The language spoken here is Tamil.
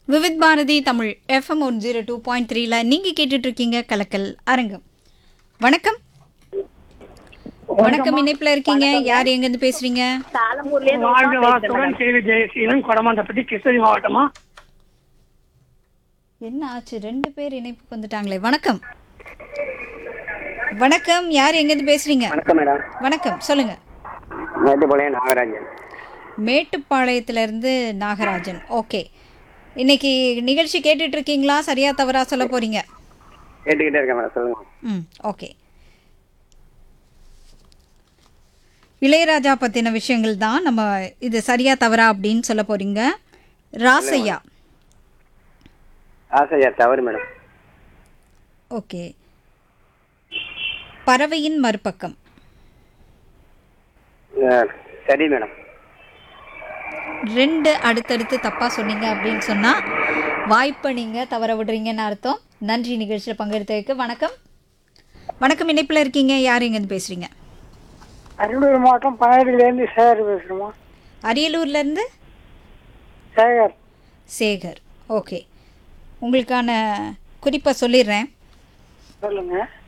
Vividh Bharati Tamil FM one zero two point த்ரீல நீங்கள் கேட்டுட்டு இருக்கீங்க கலக்கல் அரங்கம் வணக்கம் வணக்கம் இணைப்பில் இருக்கீங்க யார் எங்கேருந்து பேசுறீங்க வாழ்க வளத்துடன் கேவி ஜெயசீலன் கொடமாந்தப்பட்டி கிருஷ்ணகிரி மாவட்டமா என்ன ஆச்சு ரெண்டு பேர் இணைப்புக்கு வந்துட்டாங்களே வணக்கம் வணக்கம் யார் எங்கேருந்து பேசுறீங்க வணக்கம் மேடம் வணக்கம் சொல்லுங்க மேட்டுப்பாளையம் நாகராஜன் மேட்டுப்பாளையத்திலிருந்து நாகராஜன் ஓகே இன்னைக்கு நிகழ்ச்சி கேட்டுட்டு இருக்கீங்களா சரியா தவறா சொல்ல போறீங்க கேட்டுக்கிட்டே இருக்கேன் மேடம் சொல்லுங்க ம் ஓகே இளையராஜா பற்றின விஷயங்கள் தான் நம்ம இது சரியா தவறா அப்படின்னு சொல்ல போறீங்க ராசையா ஆசையா தவறு மேடம் ஓகே பறவையின் மறுபக்கம் அஹ், சரி மேடம் ரெண்டு அடுத்தடுத்து தப்பாக சொன்னீங்க அப்படின்னு சொன்னால் வாய்ப்பை நீங்கள் தவற விடுறீங்கன்னு அர்த்தம் நன்றி நிகழ்ச்சியில் பங்கெடுத்ததுக்கு வணக்கம் வணக்கம் இணைப்பில் இருக்கீங்க யார் எங்கேருந்து பேசுகிறீங்க அரியலூர் மாவட்டம் பனையடியிலேருந்து சேகர் பேசுகிறோமா அரியலூர்லேருந்து சேகர் சேகர் ஓகே உங்களுக்கான குறிப்பை சொல்லிடுறேன் சொல்லுங்க